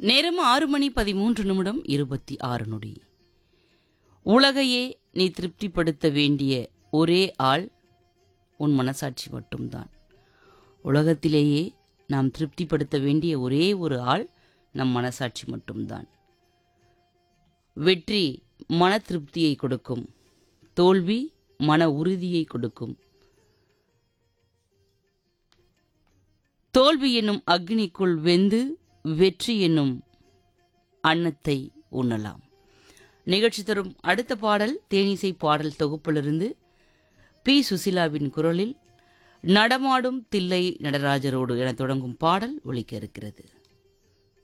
நேரம் ஆறு மணி பதிமூன்று நிமிடம் இருபத்தி ஆறு நொடி உலகையே நீ திருப்திப்படுத்த வேண்டிய ஒரே ஆள் உன் மனசாட்சி மட்டும்தான் உலகத்திலேயே நாம் திருப்திப்படுத்த வேண்டிய ஒரே ஒரு ஆள் நம் மனசாட்சி மட்டும்தான் வெற்றி மன திருப்தியை கொடுக்கும் தோல்வி மன உறுதியை கொடுக்கும் தோல்வி என்னும் அக்னிக்குள் வெந்து வெற்றி என்னும் அன்னத்தை உண்ணலாம் நிகழ்ச்சி தரும் அடுத்த பாடல் தேனிசை பாடல் தொகுப்பிலிருந்து பி சுசிலாவின் குரலில் நடமாடும் தில்லை நடராஜரோடு என தொடங்கும் பாடல் ஒலிக்க இருக்கிறது